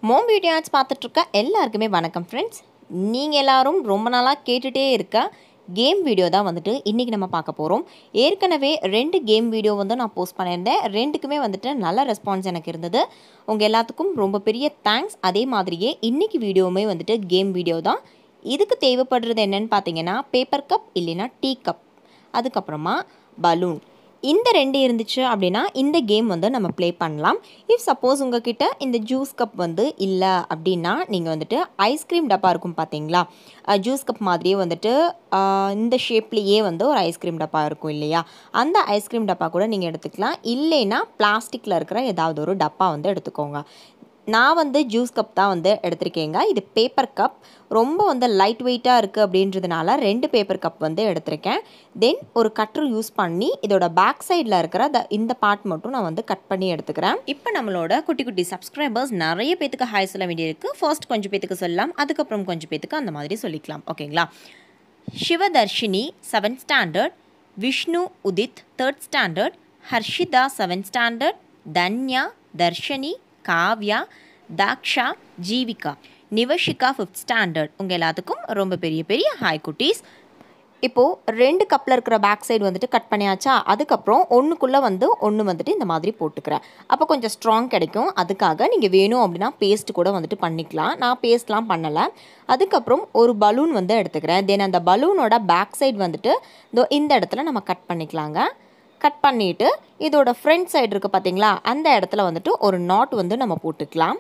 mom video ads பார்த்துட்ருக்க எல்லாருக்குமே வணக்கம் friends நீங்கள் எல்லாரும் ரொம்ப நாளாக கேட்டுகிட்டே இருக்க கேம் வீடியோ தான் வந்துட்டு இன்றைக்கி நம்ம பார்க்க போகிறோம் ஏற்கனவே ரெண்டு கேம் வீடியோ வந்து நான் போஸ்ட் பண்ணியிருந்தேன் ரெண்டுக்குமே வந்துட்டு நல்ல ரெஸ்பான்ஸ் எனக்கு இருந்தது உங்கள் எல்லாத்துக்கும் ரொம்ப பெரிய தேங்க்ஸ் அதே மாதிரியே இன்றைக்கி வீடியோவுமே வந்துட்டு கேம் வீடியோ தான் இதுக்கு தேவைப்படுறது என்னன்னு பார்த்தீங்கன்னா பேப்பர் கப் இல்லைன்னா டீ கப் அதுக்கப்புறமா பலூன் இந்த ரெண்டு இருந்துச்சு அப்படின்னா இந்த கேம் வந்து நம்ம ப்ளே பண்ணலாம் இஃப் சப்போஸ் உங்ககிட்ட இந்த ஜூஸ் கப் வந்து இல்லை அப்படின்னா நீங்கள் வந்துட்டு ஐஸ்கிரீம் டப்பா இருக்கும் பார்த்தீங்களா ஜூஸ் கப் மாதிரியே வந்துட்டு ஆஹ், இந்த ஷேப்லேயே வந்து ஒரு ஐஸ்கிரீம் டப்பா இருக்கும் இல்லையா அந்த ஐஸ்கிரீம் டப்பா கூட நீங்கள் எடுத்துக்கலாம் இல்லைன்னா பிளாஸ்டிக்கில் இருக்கிற ஏதாவது ஒரு டப்பா வந்து எடுத்துக்கோங்க நான் வந்து ஜூஸ் கப் தான் வந்து எடுத்திருக்கேங்க இது பேப்பர் கப் ரொம்ப வந்து லைட் வெயிட்டாக இருக்குது அப்படின்றதுனால ரெண்டு பேப்பர் கப் வந்து எடுத்திருக்கேன் தென் ஒரு கட்டர் யூஸ் பண்ணி இதோட பேக் சைடில் இருக்கிற த இந்த பார்ட் மட்டும் நான் வந்து கட் பண்ணி எடுத்துக்கிறேன் இப்போ நம்மளோட குட்டி குட்டி சப்ஸ்கிரைபர்ஸ் நிறைய பேத்துக்கு ஹாய் சொல்ல வேண்டியிருக்கு ஃபர்ஸ்ட் கொஞ்சம் பேத்துக்கு சொல்லலாம் அதுக்கப்புறம் கொஞ்சம் பேத்துக்கு அந்த மாதிரி சொல்லிக்கலாம் ஓகேங்களா Sivadharshini seventh standard Vishnu Udith third standard Harshitha seventh standard Dhanya Dharshini Kavya Daksha Jeevika Nivashika fifth standard உங்கள் எல்லாத்துக்கும் ரொம்ப பெரிய பெரிய ஹாய் குட்டீஸ் இப்போது ரெண்டு கப்பில் இருக்கிற பேக் சைடு வந்துட்டு கட் பண்ணியாச்சா அதுக்கப்புறம் ஒன்றுக்குள்ளே வந்து ஒன்று வந்துட்டு இந்த மாதிரி போட்டுக்கிறேன் அப்போ கொஞ்சம் ஸ்ட்ராங் கிடைக்கும் அதுக்காக நீங்கள் வேணும் அப்படின்னா பேஸ்ட் கூட வந்துட்டு பண்ணிக்கலாம் நான் பேஸ்ட்லாம் பண்ணலை அதுக்கப்புறம் ஒரு பலூன் வந்து எடுத்துக்கிறேன் தென் அந்த பலூனோட பேக் சைடு வந்துட்டு இதோ இந்த இடத்துல நம்ம கட் பண்ணிக்கலாங்க கட் பண்ணிவிட்டு இதோட ஃப்ரண்ட் சைடு இருக்குது பார்த்தீங்களா அந்த இடத்துல வந்துட்டு ஒரு நாட் வந்து நம்ம போட்டுக்கலாம்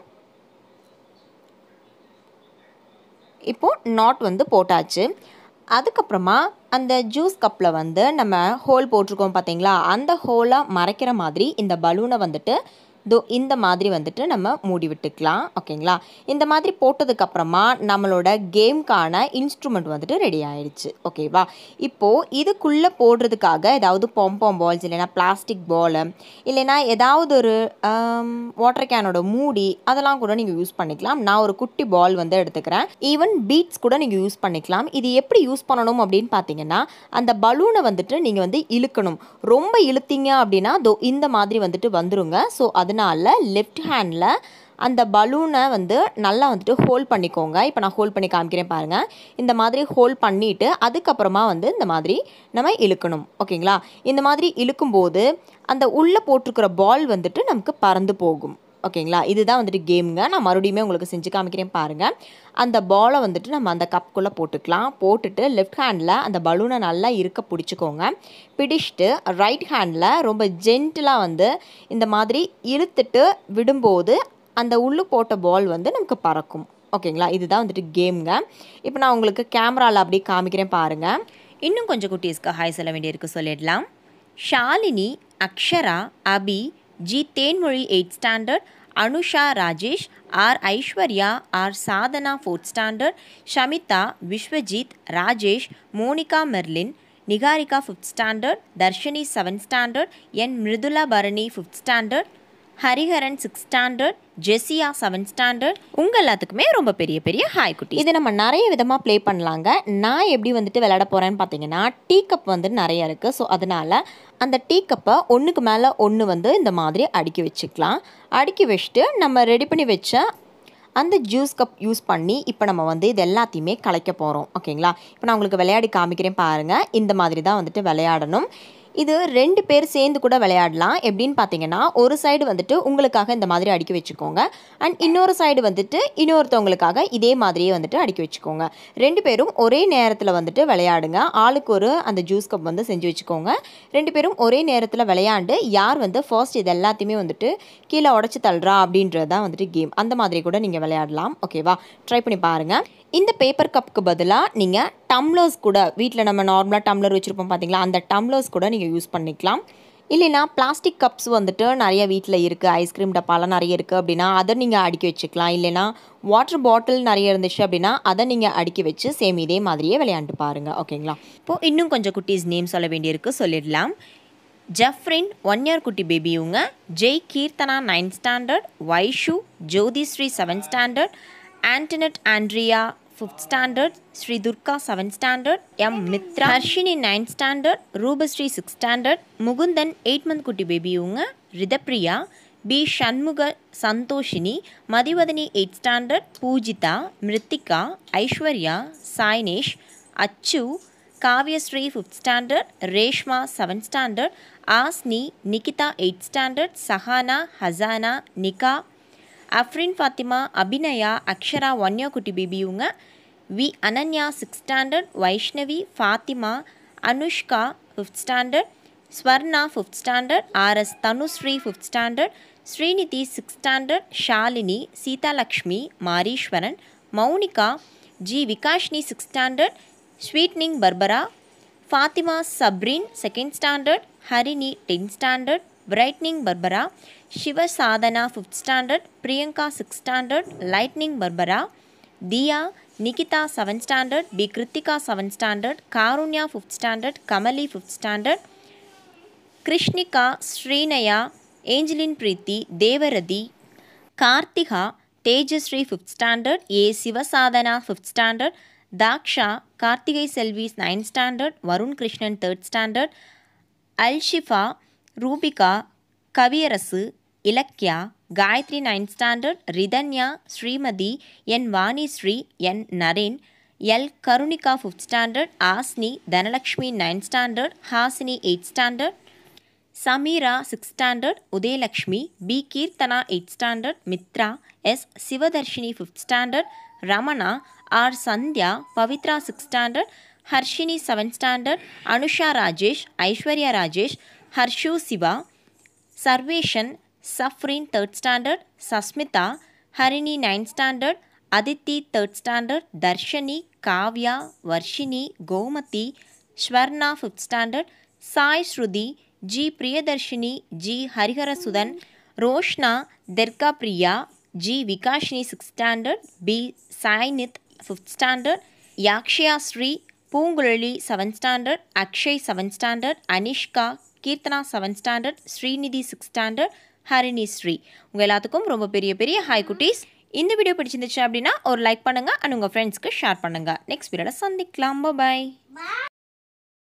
இப்போது நாட் வந்து போட்டாச்சு அதுக்கப்புறமா அந்த ஜூஸ் கப்பில் வந்து நம்ம ஹோல் போட்டிருக்கோம் பார்த்தீங்களா அந்த ஹோலை மறைக்கிற மாதிரி இந்த பலூனை வந்துட்டு தோ இந்த மாதிரி வந்துட்டு நம்ம மூடி விட்டுக்கலாம் ஓகேங்களா இந்த மாதிரி போட்டதுக்கப்புறமா நம்மளோட கேம்க்கான இன்ஸ்ட்ருமெண்ட் வந்துட்டு ரெடி ஆயிடுச்சு ஓகேவா இப்போது இதுக்குள்ளே போடுறதுக்காக ஏதாவது பாம்பாம் பால்ஸ் இல்லைன்னா பிளாஸ்டிக் பால் இல்லைன்னா ஏதாவது ஒரு வாட்டர் கேனோட மூடி அதெல்லாம் கூட நீங்கள் யூஸ் பண்ணிக்கலாம் நான் ஒரு குட்டி பால் வந்து எடுத்துக்கிறேன் ஈவன் பீட்ஸ் கூட நீங்கள் யூஸ் பண்ணிக்கலாம் இது எப்படி யூஸ் பண்ணணும் அப்படின்னு பார்த்தீங்கன்னா அந்த பலூனை வந்துட்டு நீங்கள் வந்து இழுக்கணும் ரொம்ப இழுத்தீங்க அப்படின்னா தோ இந்த மாதிரி வந்துட்டு வந்துருங்க ஸோ அதனால லெஃப்ட் ஹேண்டில் அந்த பலூனை வந்து நல்லா வந்துட்டு ஹோல்ட் பண்ணிக்கோங்க இப்போ நான் ஹோல்ட் பண்ணி காமிக்கிறேன் பாருங்கள் இந்த மாதிரி ஹோல்ட் பண்ணிவிட்டு அதுக்கப்புறமா வந்து இந்த மாதிரி நம்ம இழுக்கணும் ஓகேங்களா இந்த மாதிரி இழுக்கும்போது அந்த உள்ளே போட்டிருக்கிற பால் வந்துட்டு நமக்கு பறந்து போகும் ஓகேங்களா இதுதான் வந்துட்டு கேமுங்க நான் மறுபடியுமே உங்களுக்கு செஞ்சு காமிக்கிறேன் பாருங்கள் அந்த பாலை வந்துட்டு நம்ம அந்த கப்புக்குள்ளே போட்டுக்கலாம் போட்டுட்டு லெஃப்ட் ஹேண்டில் அந்த பலூனை நல்லா இருக்க பிடிச்சிக்கோங்க பிடிச்சிட்டு ரைட் ஹேண்டில் ரொம்ப ஜென்டிலாக வந்து இந்த மாதிரி இழுத்துட்டு விடும்போது அந்த உள்ளு போட்ட பால் வந்து நமக்கு பறக்கும் ஓகேங்களா இதுதான் வந்துட்டு கேமுங்க இப்போ நான் உங்களுக்கு கேமராவில் அப்படி காமிக்கிறேன் பாருங்கள் இன்னும் கொஞ்சம் குட்டீஸ்க்கு ஹாய் சொல்ல வேண்டியிருக்கு சொல்லிடலாம் Shalini Akshara Abhi G Thenmozhi eight standard Anusha Rajesh R Aishwarya R Sadhana fourth standard Shamitha Vishwajith Rajesh Monica Merlin Niharika fifth standard Dharshini seventh standard N Mirudhula Bharani fifth standard Hariharan six standard Jessiya seventh standard உங்கள் எல்லாத்துக்குமே ரொம்ப பெரிய பெரிய ஹாய் குட்டி இது நம்ம நிறைய விதமாக ப்ளே பண்ணலாங்க நான் எப்படி வந்துட்டு விளையாட போகிறேன்னு பார்த்தீங்கன்னா டீ கப் வந்து நிறைய இருக்குது ஸோ அதனால் அந்த டீ கப்பை ஒன்றுக்கு மேலே ஒன்று வந்து இந்த மாதிரி அடுக்கி வச்சுக்கலாம் அடுக்கி வச்சுட்டு நம்ம ரெடி பண்ணி வச்ச அந்த ஜூஸ் கப் யூஸ் பண்ணி இப்போ நம்ம வந்து இது எல்லாத்தையுமே கலைக்க போகிறோம் ஓகேங்களா இப்போ நான் உங்களுக்கு விளையாடி காமிக்கிறேன் பாருங்கள் இந்த மாதிரி தான் வந்துட்டு விளையாடணும் இது ரெண்டு பேர் சேர்ந்து கூட விளையாடலாம் எப்படின்னு பார்த்தீங்கன்னா ஒரு சைடு வந்துட்டு உங்களுக்காக இந்த மாதிரி அடுக்கி வச்சுக்கோங்க அண்ட் இன்னொரு சைடு வந்துட்டு இன்னொருத்தவங்களுக்காக இதே மாதிரியே வந்துட்டு அடுக்கி வச்சுக்கோங்க ரெண்டு பேரும் ஒரே நேரத்தில் வந்துட்டு விளையாடுங்க ஆளுக்கு ஒரு அந்த ஜூஸ் கப் வந்து செஞ்சு வச்சுக்கோங்க ரெண்டு பேரும் ஒரே நேரத்தில் விளையாண்டு யார் வந்து ஃபர்ஸ்ட் இது எல்லாத்தையுமே வந்துட்டு கீழே உடச்சி தள்ளுறா அப்படின்றது தான் வந்துட்டு கேம் அந்த மாதிரி கூட நீங்கள் விளையாடலாம் ஓகேவா ட்ரை பண்ணி பாருங்கள் இந்த பேப்பர் கப்புக்கு பதிலாக நீங்கள் டம்ளர்ஸ் கூட வீட்டில் நம்ம நார்மலாக டம்ளர் வச்சுருப்போம் பார்த்தீங்களா அந்த டம்ளர்ஸ் கூட நீங்கள் யூஸ் பண்ணிக்கலாம் இல்லைனா பிளாஸ்டிக் கப்ஸ் வந்துட்டு நிறைய வீட்டில் இருக்குது ஐஸ்கிரீம் டப்பாலாம் நிறைய இருக்குது அப்படின்னா அதை நீங்கள் அடுக்கி வச்சுக்கலாம் இல்லைனா வாட்டர் பாட்டில் நிறைய இருந்துச்சு அப்படின்னா அதை நீங்கள் அடுக்கி வச்சு சேம் இதே மாதிரியே விளையாண்டு பாருங்கள் ஓகேங்களா இப்போது இன்னும் கொஞ்சம் குட்டீஸ் நேம் சொல்ல வேண்டியிருக்கு சொல்லிடலாம் ஜஃப்ரின் ஒன் இயர் குட்டி பேபி இவங்க Jai Keerthana ninth standard Vaishu Jothishree seventh standard Antonette Andrea fifth standard Sri Durga seventh standard M Mithra Harshini ninth standard Rubashree sixth standard Mukundan eight month குட்டி பேபி இவங்க Rithapriya B Shanmuga Santhoshini Mathivathani eight standard Poojitha Miruthika Aishwarya Sainesh Achu Kavyasri fifth standard Reshma seventh standard Asni Nikitha eight standard Sahana Hasana Nika Afrin Fathima Abhinaya Akshara ஒன்யாக்குட்டி baby இவங்க V Ananya six standard Vaishnavi Fathima Anushka fifth standard Swarna fifth standard RS Dhanushree fifth standard Srinidhi six standard Shalini Seethalakshmi Mareeswaran Mounika G Vikashni six standard sweetening Barbara Fathima Sabreen second standard Harini tenth standard brightening Barbara Siva Sadhana fifth standard Priyanka six standard lightning Barbara Dhiya Nikitha seventh standard B Kiruthika seventh standard Karunya fifth standard Kamali fifth standard Krishnika Srinaya Angeline Preethi Devarathi Karthika Tejasri fifth standard A Sivasadhana fifth standard Daksha Karthigai Selvis ninth standard Varun Krishnan third standard Alshifa Rubika Kaviyarasu Ilakkiya Gayathri ninth standard Rithanya Srimathi N Vanishree N Naren L Karunika fifth standard Asni Dhanalakshmi ninth standard Haasini eight standard Sameera six standard Udhayalakshmi B Keerthana eight standard Mithra S Sivadharshini fifth standard Ramana R Sandhya Pavithra six standard Harshini seventh standard Anusha Rajesh Aishwarya Rajesh Harshu Siva Sarveshan Safrin third standard Sasmitha Harini ninth standard Adithi third standard Dharshini Kavya Varshini Gomathi Swarna fifth standard Sai Sruthi G Priyadharshini G Hariharasudhan Roshna Therka Priya G Vikashini sixth standard B Sainith fifth standard Yakshaya Sri Poonguzhali seventh standard Akshay seventh standard Anishka Keerthana seventh standard Srinidhi sixth standard Harini Sri உங்கள் எல்லாத்துக்கும் ரொம்ப பெரிய பெரிய hi குட்டீஸ் இந்த video பிடிச்சிருந்துச்சு அப்படின்னா ஒரு லைக் பண்ணுங்கள் அண்ட் உங்கள் ஃப்ரெண்ட்ஸ்க்கு ஷேர் பண்ணுங்கள் நெக்ஸ்ட் வீடியோவில் சந்திக்கலாம் பாய்